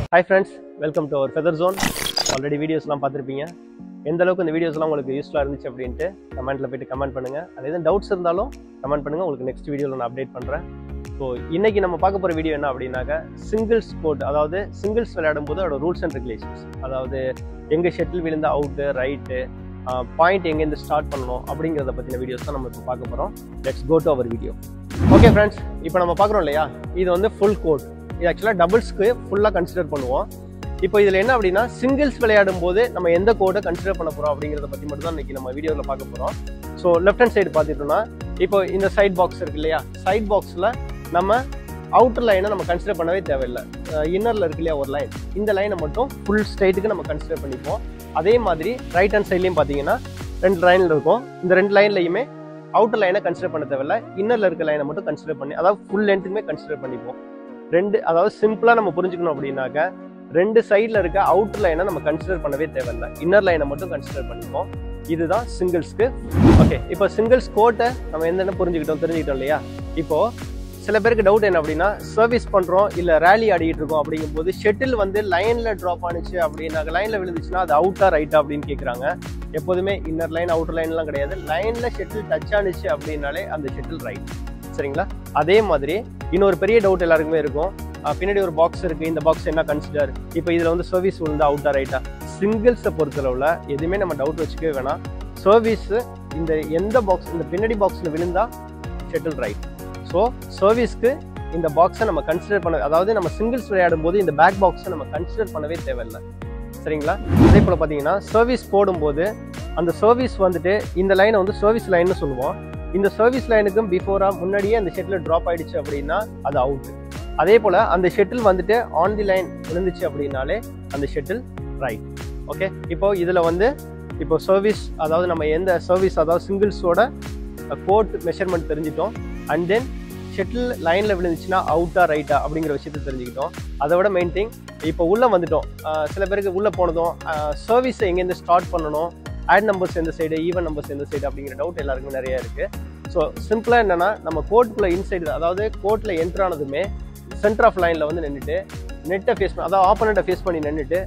hi friends welcome to our feather zone already வீடியோஸ்லாம் பார்த்துருப்பீங்க எந்த அளவுக்கு இந்த வீடியோஸ்லாம் உங்களுக்கு யூஸ்ஃபுல்லாக இருந்துச்சு அப்படின்ட்டு கமெண்ட்டில் போயிட்டு கமெண்ட் பண்ணுங்கள் அது எதுவும் டவுட்ஸ் இருந்தாலும் கமெண்ட் பண்ணுங்கள் உங்களுக்கு நெக்ஸ்ட் வீடியோவில் நான் அப்டேட் பண்ணுறேன் ஸோ இன்னைக்கு நம்ம பார்க்க போகிற வீடியோ என்ன அப்படின்னாக்க சிங்கிள்ஸ் ஸ்போர்ட் அதாவது சிங்கிள்ஸ் விளையாடும் போது அதோட ரூல்ஸ் அண்ட் ரெகுலேஷன்ஸ் அதாவது எங்கே ஷெட்டில் விழுந்த அவுட்டு ரைட்டு பாயிண்ட் எங்கேருந்து ஸ்டார்ட் பண்ணணும் அப்படிங்கிறத பற்றின வீடியோஸ் தான் நம்ம இப்போ பார்க்க போகிறோம் let's go to our video okay friends இப்போ நம்ம பார்க்குறோம் இல்லையா இது வந்து ஃபுல் கோட் இது ஆக்சுவலாக டபுள்ஸ்க்கு ஃபுல்லாக கன்சிடர் பண்ணுவோம் இப்போ இதில் என்ன அப்படின்னா சிங்கிள்ஸ் விளையாடும் போது நம்ம எந்த கோடை கன்சிடர் பண்ண போகிறோம் அப்படிங்கிறத பற்றி மட்டும் தான் இன்னைக்கு நம்ம வீடியோவில் பார்க்க போகிறோம் ஸோ லெஃப்ட் ஹேண்ட் சைடு பார்த்துட்டோம்னா இப்போ இந்த சைட் பாக்ஸ் இருக்கு இல்லையா சைட் பாக்ஸில் நம்ம அவுட்டர் லைனை நம்ம கன்சிடர் பண்ணவே தேவையில்லை இன்னரில் இருக்கு இல்லையா ஒரு லைன் இந்த லைனை மட்டும் ஃபுல் ஸ்ட்ரைட்டுக்கு நம்ம கன்சிடர் பண்ணிப்போம் அதே மாதிரி ரைட் ஹேண்ட் சைட்லையும் பார்த்தீங்கன்னா ரெண்டு லைனில் இருக்கும் இந்த ரெண்டு லைன்லையுமே அவுட்டர் லைனை கன்சிடர் பண்ண தேவையில்ல இன்னரில் இருக்க லைனை மட்டும் கன்சிடர் பண்ணி அதாவது ஃபுல் லென்த்துக்குமே கன்சிடர் பண்ணிப்போம் ரெண்டு அதாவது சிம்பிளாக நம்ம புரிஞ்சுக்கணும் அப்படின்னாக்க ரெண்டு சைடில் இருக்க அவுட்டர் லைனை நம்ம கன்சிடர் பண்ணவே தேவையில்ல இன்னர் லைனை மட்டும் கன்சிடர் பண்ணிப்போம் இதுதான் சிங்கிள்ஸ்க்கு ஓகே இப்போ சிங்கிள்ஸ் கோட்டை நம்ம என்னென்ன புரிஞ்சுக்கிட்டோம் தெரிஞ்சுக்கிட்டோம் இல்லையா இப்போ சில பேருக்கு டவுட் என்ன அப்படின்னா சர்வீஸ் பண்ணுறோம் இல்லை ரேலி ஆடிட்டு இருக்கோம் அப்படிங்கும்போது ஷெட்டில் வந்து லைனில் ட்ராப் ஆனிச்சு அப்படின்னாக்க லைனில் விழுந்துச்சுன்னா அது அவுட்டா ரைட்டா அப்படின்னு கேட்குறாங்க எப்போதுமே இன்னர் லைன் அவுட்டர் லைன்லாம் கிடையாது லைனில் ஷெட்டில் டச் ஆனிச்சு அப்படின்னாலே அந்த ஷெட்டில் ரைட் சரிங்களா அதே மாதிரி இன்னொரு பெரிய டவுட் எல்லாருக்குமே இருக்கும் அஹ் பின்னாடி ஒரு பாக்ஸ் இருக்கு இந்த பாக்ஸ் என்ன கன்சிடர் இப்போ இதில் வந்து சர்வீஸ் விழுந்தா அவுட்டா ரைட்டா சிங்கிள்ஸை பொறுத்தளவில் எதுவுமே நம்ம டவுட் வச்சுக்கவே வேணாம் சர்வீஸ் இந்த எந்த பாக்ஸ் இந்த பின்னாடி பாக்ஸில் விழுந்தா ஷெட்டில் ரைட் ஸோ சர்வீஸ்க்கு இந்த பாக்ஸை நம்ம கன்சிடர் பண்ண அதாவது நம்ம சிங்கிள்ஸ் விளையாடும் போது இந்த பேக் பாக்ஸை நம்ம கன்சிடர் பண்ணவே தேவையில்லை சரிங்களா அதே போல் பார்த்தீங்கன்னா சர்வீஸ் போடும்போது அந்த சர்வீஸ் வந்துட்டு இந்த லைனை வந்து சர்வீஸ் லைன்னு சொல்லுவோம் இந்த சர்வீஸ் லைனுக்கும் பிஃபோராக முன்னாடியே அந்த ஷெட்டில் ட்ராப் ஆயிடுச்சு அப்படின்னா அது அவுட் அதே போல் அந்த ஷெட்டில் வந்துட்டு ஆன் தி லைன் விழுந்துச்சு அப்படின்னாலே அந்த ஷெட்டில் ரைட் ஓகே இப்போ இதில் வந்து இப்போ சர்வீஸ் அதாவது நம்ம எந்த சர்வீஸ் அதாவது சிங்கிள்ஸோட கோட் மெஷர்மெண்ட் தெரிஞ்சிட்டோம் அண்ட் தென் ஷெட்டில் லைனில் விழுந்துச்சுன்னா அவுட்டா ரைட்டா அப்படிங்கிற விஷயத்தை தெரிஞ்சுக்கிட்டோம் அதை விட மெயின் திங் இப்போ உள்ளே வந்துட்டோம் அஹ் சில பேருக்கு உள்ளே போனதும் சர்வீஸை எங்கேருந்து ஸ்டார்ட் பண்ணணும் ஆட் நம்பர்ஸ் எந்த சைடு ஈவன் நம்பர்ஸ் எந்த சைடு அப்படிங்கிற டவுட் எல்லாருக்குமே நிறைய இருக்குது ஸோ சிம்பிளாக என்னென்னா நம்ம கோர்ட்டுக்குள்ளே இன்சைடு அதாவது கோர்ட்டில் என்ட்ரு ஆனதுமே சென்டர் ஆஃப் லைனில் வந்து நின்றுட்டு நெட்டை ஃபேஸ் பண்ணி அதாவது ஆப்போனண்ட்டை ஃபேஸ் பண்ணி நின்றுட்டு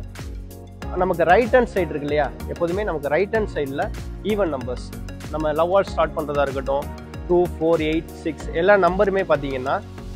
நமக்கு ரைட் ஹேண்ட் சைடு இருக்கு இல்லையா எப்போதுமே நமக்கு ரைட் ஹேண்ட் சைடில் ஈவன் நம்பர்ஸ் நம்ம லவ் ஆல் ஸ்டார்ட் பண்ணுறதா இருக்கட்டும் டூ ஃபோர் எயிட் சிக்ஸ் எல்லா நம்பருமே பார்த்தீங்கன்னா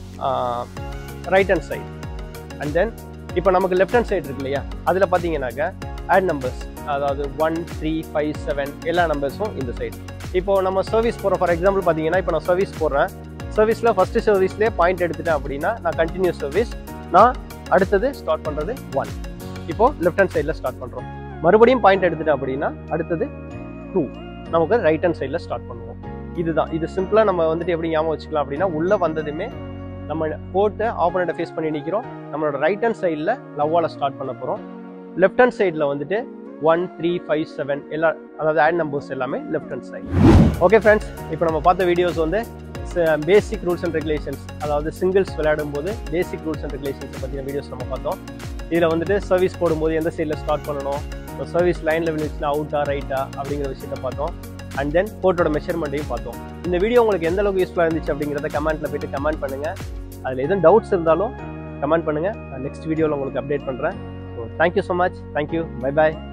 right hand side and then இப்போ நமக்கு லெஃப்ட் ஹேண்ட் சைடு இருக்கு இல்லையா அதில் பார்த்தீங்கன்னாக்க ஆட் நம்பர்ஸ் அதாவது ஒன் த்ரீ ஃபைவ் செவன் எல்லா நம்பர்ஸும் இந்த சைடு இப்போ நம்ம சர்வீஸ் போகிறோம் ஃபார் எக்ஸாம்பிள் பார்த்தீங்கன்னா இப்போ நான் சர்வீஸ் போடுறேன் சர்வீஸில் ஃபஸ்ட்டு சர்வீஸ்லேயே பாயிண்ட் எடுத்துட்டேன் அப்படின்னா நான் கண்டினியூஸ் சர்வீஸ் நான் அடுத்தது ஸ்டார்ட் பண்ணுறது ஒன் இப்போ லெஃப்ட் ஹேண்ட் சைடில் ஸ்டார்ட் பண்ணுறோம் மறுபடியும் பாயிண்ட் எடுத்துட்டேன் அப்படின்னா அடுத்தது டூ நமக்கு ரைட் ஹேண்ட் சைடில் ஸ்டார்ட் பண்ணுவோம் இதுதான் இது சிம்பிளாக நம்ம வந்துட்டு எப்படி ஞாபகம் வச்சுக்கலாம் அப்படின்னா உள்ளே வந்ததுமே நம்ம போட்டு ஆப்போனண்ட்டை ஃபேஸ் பண்ணி நிற்கிறோம் நம்மளோட ரைட் ஹேண்ட் சைடில் லவ்வால் ஸ்டார்ட் பண்ண போகிறோம் லெஃப்ட் ஹேண்ட் சைடில் வந்துட்டு ஒன் த்ரீ ஃபைவ் செவன் எல்லா அதாவது ஆட் நம்பர்ஸ் எல்லாமே left hand side okay friends இப்போ நம்ம பார்த்த வீடியோஸ் வந்து பேசிக் ரூல்ஸ் அண்ட் ரெகுலேஷன்ஸ் அதாவது சிங்கிள்ஸ் விளையாடும் போது பேசிக் ரூல்ஸ் அண்ட் ரெகுலேஷன்ஸை பற்றின வீடியோஸ் நம்ம பார்த்தோம் இதில் வந்துட்டு சர்வீஸ் போடும்போது எந்த சைடில் ஸ்டார்ட் பண்ணணும் சர்வீஸ் லைனில் விழுந்துச்சுன்னா அவுட்டா ரைட்டா அப்படிங்கிற விஷயத்த பார்த்தோம் அண்ட் தென் கோட்டோட மெஷர்மெண்ட்டையும் பார்த்தோம் இந்த வீடியோ உங்களுக்கு எந்த அளவுக்கு யூஸ்ஃபுல்லாக இருந்துச்சு அப்படிங்கிறத கமெண்ட்டில் போயிட்டு கமெண்ட் பண்ணுங்கள் அதில் எதுவும் டவுட்ஸ் இருந்தாலும் கமெண்ட் பண்ணுங்கள் நான் நெக்ஸ்ட் வீடியோவில் உங்களுக்கு அப்டேட் பண்ணுறேன் so thank you so much thank you bye பாய்